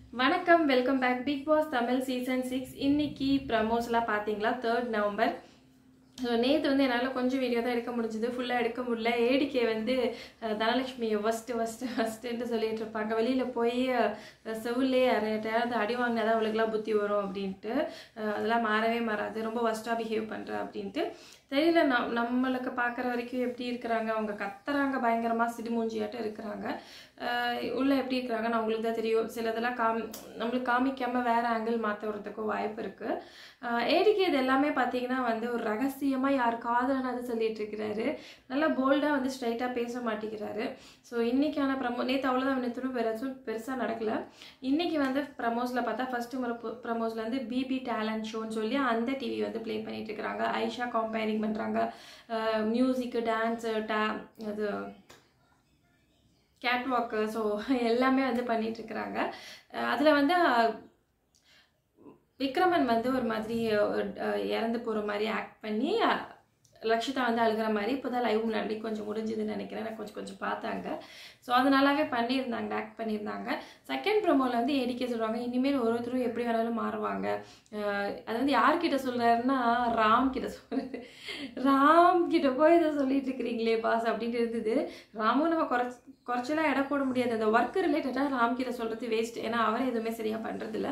வணக்கம் welcome back Big Boss Tamil season six இன்னைக்கு ப்ரமோஸ்லாம் பார்த்தீங்களா தேர்ட் நவம்பர் ஸோ நேற்று வந்து என்னால் கொஞ்சம் வீடியோ தான் எடுக்க முடிஞ்சது ஃபுல்லாக எடுக்க முடியல ஏடிகே வந்து அஹ், தனலட்சுமி ஃபஸ்ட்டு ஃபஸ்ட்டு ஃபஸ்ட்டுன்ட்டு சொல்லிட்டு இருப்பாங்க வெளியில் போய் செவிலே யார்கிட்டயாவது அடி வாங்கினா தான் அவளுக்குலாம் புத்தி வரும் அப்படின்ட்டு அஹ், அதெல்லாம் மாறவே மாறாது ரொம்ப ஃபஸ்ட்டாக பிஹேவ் பண்ணுறா அப்படின்ட்டு தெரியல நம் நம்மளுக்கு பார்க்குற வரைக்கும் எப்படி இருக்கிறாங்க அவங்க கத்துறாங்க பயங்கரமாக சிடுமூஞ்சியாட்டம் இருக்கிறாங்க அஹ், உள்ள எப்படி இருக்கிறாங்கன்னு அவங்களுக்கு தான் தெரியும் சிலதெல்லாம் காமி நம்மளுக்கு காமிக்காமல் வேற ஆங்கிள் மாற்ற வரதுக்கும் வாய்ப்பு இருக்குது ஏடிக்கு இது எல்லாமே பார்த்தீங்கன்னா வந்து ஒரு ரகசியமாக யார் காதலனாவது சொல்லிட்டு இருக்கிறாரு நல்லா போல்டாக வந்து ஸ்ட்ரைட்டாக பேச மாட்டேங்கிறாரு ஸோ இன்னைக்கான ப்ரமோ நேற்று அவ்வளோதான் நேற்று பெருசும் பெருசாக நடக்கல இன்னைக்கு வந்து ப்ரமோஸில் பார்த்தா ஃபர்ஸ்ட் முறை ப்ரமோஸில் வந்து பிபி டேலண்ட் ஷோன்னு சொல்லி அந்த டிவி வந்து ப்ளே பண்ணிட்டு இருக்கிறாங்க ஐஷா கம்பேரிங் பண்ணுறாங்க மியூசிக்கு டான்ஸு டே அது கேட் வாக்கு ஸோ எல்லாமே வந்து பண்ணிட்டு இருக்கிறாங்க அதில் வந்து அஹ், விக்ரமன் வந்து ஒரு மாதிரி அஹ், இறந்து போகிற மாதிரி ஆக்ட் பண்ணி அஹ், லக்ஷிதா வந்து அழுகிற மாதிரி இப்போ தான் லைவ் முன்னாடி கொஞ்சம் முடிஞ்சுதுன்னு நினைக்கிறேன் நான் கொஞ்சம் கொஞ்சம் பார்த்தாங்க ஸோ அது நல்லாவே பண்ணியிருந்தாங்க ஆக்ட் பண்ணியிருந்தாங்க செகண்ட் ப்ரோமோவில் வந்து ஏடிக்கே சொல்லுவாங்க இனிமேல் ஒருத்தரும் எப்படி வேணாலும் மாறுவாங்க அஹ், அது வந்து யார்கிட்ட சொல்கிறாருன்னா ராம் கிட்ட சொல்கிறாரு ராம் கிட்ட போய் இதை சொல்லிட்டு இருக்கிறீங்களே பாஸ் அப்படின்ட்டு இருந்தது ராமும் நம்ம குறைச்சி குறைச்சலாம் எடை போட முடியாது அந்த ஒர்க் ரிலேட்டடாக ராம் கிட்ட சொல்கிறது வேஸ்ட் ஏன்னா அவரே எதுவுமே சரியாக பண்ணுறதில்ல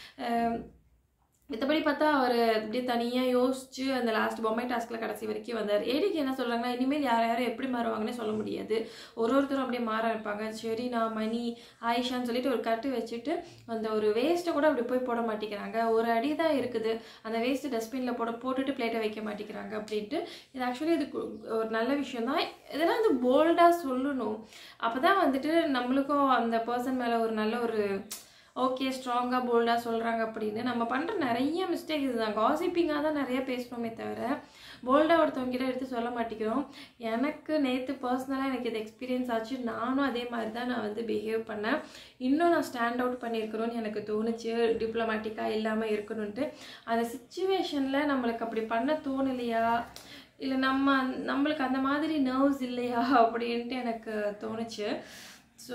மத்தபடி பார்த்தா அவர் அப்படியே தனியாக யோசிச்சு அந்த லாஸ்ட் பொம்மை டாஸ்கில் கடைசி வரைக்கும் வந்தார் ஏடிக்கு என்ன சொல்கிறாங்கன்னா இனிமேல் யார் யாரும் எப்படி மாறுவாங்கன்னு சொல்ல முடியாது ஒரு ஒருத்தரும் அப்படியே மாற இருப்பாங்க ஷெரீனா மணி ஆயிஷான்னு சொல்லிட்டு ஒரு கட்டு வச்சுட்டு அந்த ஒரு வேஸ்ட்டை கூட அப்படி போய் போட மாட்டேங்கிறாங்க ஒரு அடி தான் இருக்குது அந்த வேஸ்ட்டு டஸ்ட்பினில் போட போட்டுட்டு பிளேட்டை வைக்க மாட்டேங்கிறாங்க அப்படின்ட்டு இது ஆக்சுவலி இது கு- ஒரு நல்ல விஷயம் தான் இதெல்லாம் வந்து போல்டாக சொல்லணும் அப்போ தான் வந்துட்டு நம்மளுக்கும் அந்த பர்சன் மேலே ஒரு நல்ல ஒரு ஓகே ஸ்ட்ராங்காக போல்டாக சொல்கிறாங்க அப்படின்னு நம்ம பண்ணுற நிறைய மிஸ்டேக் இதுதான் காசிப்பிங்காக தான் நிறைய பேசுகிறோமே தவிர போல்டாக ஒருத்தவங்க கிட்ட எடுத்து சொல்ல மாட்டேங்கிறோம் எனக்கு நேற்று பர்சனலாக எனக்கு இது எக்ஸ்பீரியன்ஸ் ஆச்சு நானும் அதே மாதிரி தான் நான் வந்து பிஹேவ் பண்ணேன் இன்னும் நான் ஸ்டாண்ட் அவுட் பண்ணியிருக்கணும்னு எனக்கு தோணுச்சு டிப்ளமேட்டிக்காக இல்லாமல் இருக்கணும்ன்ட்டு அந்த சுச்சுவேஷனில் நம்மளுக்கு அப்படி பண்ண தோணலையா இல்லை நம்ம நம்மளுக்கு அந்த மாதிரி நர்வ்ஸ் இல்லையா அப்படின்ட்டு எனக்கு தோணுச்சு ஸோ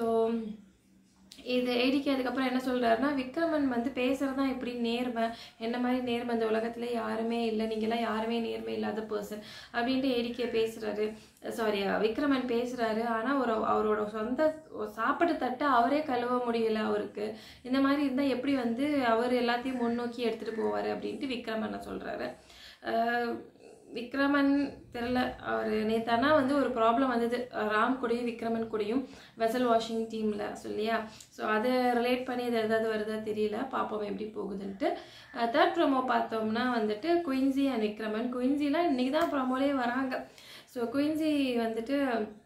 இது ஏடிக்கு அதுக்கப்புறம் என்ன சொல்றாருன்னா விக்ரமன் வந்து பேசுறது தான் எப்படி நேர்மை என்ன மாதிரி நேர்மை இந்த உலகத்துல யாருமே இல்லை நீங்களாம் யாருமே நேர்மை இல்லாத பர்சன் அப்படின்ட்டு ஏடிக்கே பேசுறாரு சாரி விக்ரமன் பேசுறாரு ஆனா ஒரு அவரோட சொந்த சாப்பாட்டு தட்டை அவரே கழுவ முடியல அவருக்கு இந்த மாதிரி இருந்தா எப்படி வந்து அவர் எல்லாத்தையும் முன்னோக்கி எடுத்துட்டு போவாரு அப்படின்ட்டு விக்ரமன் சொல்றாரு அஹ் விக்ரமன் தெரில அவர் நேத்தானா வந்து ஒரு ப்ராப்ளம் வந்தது ராம் கூடயும் விக்ரமன் கூடயும் வெசல் வாஷிங் டீமில் சொல்லியா ஸோ அதை ரிலேட் பண்ணி இது ஏதாவது வருதா தெரியல பார்ப்போம் எப்படி போகுதுன்ட்டு தேர்ட் ப்ரோமோ பார்த்தோம்னா வந்துட்டு குயின்சி அண்ட் விக்ரமன் குயின்சிலாம் இன்றைக்கி தான் ப்ரோமோலே வராங்க ஸோ குயின்சி வந்துட்டு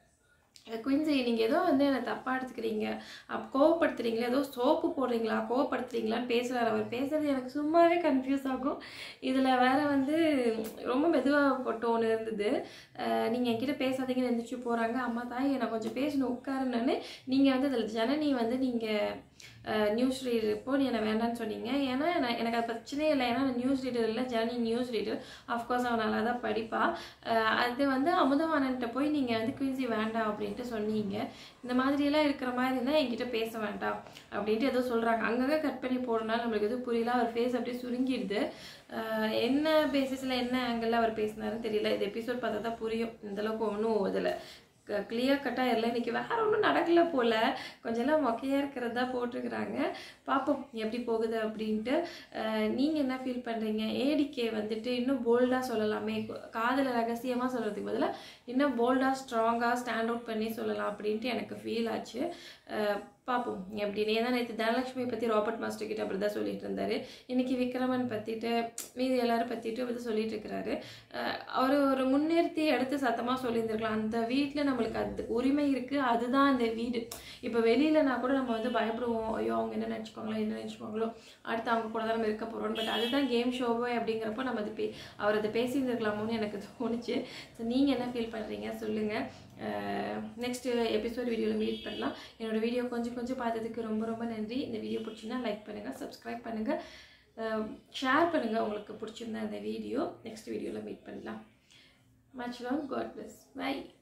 குயின்சி நீங்கள் ஏதோ வந்து என்னை தப்பாக எடுத்துக்கிறீங்க அப் கோவப்படுத்துறீங்களா ஏதோ சோப்பு போடுறீங்களா கோவப்படுத்துறீங்களான்னு பேசுகிறார் அவர் பேசுறது எனக்கு சும்மாவே கன்ஃபியூஸ் ஆகும் இதில் வேற வந்து ரொம்ப மெதுவாக டோன் இருந்தது நீங்கள் என்கிட்ட பேசாதீங்கன்னு எந்திரிச்சு போகிறாங்க அம்மா தாய் நான் கொஞ்சம் பேசணும் உட்காருன்னு நீங்கள் வந்து அதில் ஜனனி வந்து நீங்கள் நியூஸ் ரீடர் இப்போ நீ என்னை வேண்டாம்னு சொன்னீங்க ஏன்னா நான் எனக்கு அது பிரச்சனையே இல்லை ஏன்னா நான் நியூஸ் ரீடர் இல்லை ஜனனி நியூஸ் ரீடர் அஃப்கோர்ஸ் அவன் நல்லா தான் படிப்பா அஹ் அது வந்து அமுதவாணன்ட்ட போய் நீங்கள் வந்து குயின்சி வேண்டாம் அப்படின்ட்டு சொன்னீங்க இந்த மாதிரியெல்லாம் இருக்கிற மாதிரி இருந்தால் என்கிட்ட பேச வேண்டாம் அப்படின்ட்டு ஏதோ சொல்கிறாங்க அங்கங்கே கட் பண்ணி போடுறதுனால நம்மளுக்கு எதுவும் புரியல அவர் ஃபேஸ் அப்படியே சுருங்கிடுது அஹ் என்ன பேசிஸில் என்ன ஆங்கிளில் அவர் பேசினாருன்னு தெரியல இது எபிசோட் பார்த்தா தான் புரியும் இந்தளவுக்கு ஒன்றும் இதில் கிளியர் கட்டாக இல்லை இன்னைக்கு வேற ஒன்றும் நடக்கல போல கொஞ்சம் எல்லாம் மொக்கையாக இருக்கிறதா போட்டிருக்கிறாங்க பார்ப்போம் எப்படி போகுது அப்படின்ட்டு நீங்கள் என்ன ஃபீல் பண்ணுறீங்க ஏடிகே வந்துட்டு இன்னும் போல்டாக சொல்லலாமே காதலை ரகசியமாக சொல்கிறதுக்கு பதிலாக இன்னும் போல்டாக ஸ்ட்ராங்காக ஸ்டாண்ட் அவுட் பண்ணி சொல்லலாம் அப்படின்ட்டு எனக்கு ஃபீல் ஆச்சு அஹ் பார்ப்போம் எப்படின்னு ஏன்னா நேற்று தனலட்சுமி பற்றி ராபர்ட் மாஸ்டர் கிட்ட அப்படி தான் சொல்லிட்டு இருந்தாரு இன்னைக்கு விக்ரமன் பற்றிட்டு மீதி எல்லாரும் பற்றிட்டு வந்து சொல்லிட்டு இருக்கிறாரு அவர் ஒரு முன்னிறுத்தி எடுத்து சத்தமாக சொல்லியிருந்திருக்கலாம் அந்த வீட்டில் நம்மளுக்கு அது உரிமை இருக்குது அதுதான் அந்த வீடு இப்போ வெளியிலனா கூட நம்ம வந்து பயப்படுவோம் ஐயோ அவங்க என்ன நினச்சிப்பாங்களோ என்ன நினச்சிப்பாங்களோ அடுத்து அவங்க கூட தான் நம்ம இருக்க போகிறோம் பட் அதுதான் கேம் ஷோவே அப்படிங்கிறப்போ நம்ம அது பே அவர் அதை பேசியிருந்துருக்கலாமோன்னு எனக்கு தோணுச்சு ஸோ நீங்கள் என்ன ஃபீல் பண்ணுறீங்க சொல்லுங்கள் நெக்ஸ்ட் எபிசோட் வீடியோவில் மீட் பண்ணலாம் என்னோட வீடியோ கொஞ்சம் கொஞ்சம் பார்த்ததுக்கு ரொம்ப ரொம்ப நன்றி இந்த வீடியோ பிடிச்சிருந்தா லைக் பண்ணுங்கள் சப்ஸ்கிரைப் பண்ணுங்கள் ஷேர் பண்ணுங்கள் உங்களுக்கு பிடிச்சிருந்தா இந்த வீடியோ நெக்ஸ்ட் வீடியோவில் மீட் பண்ணலாம் much love God bless by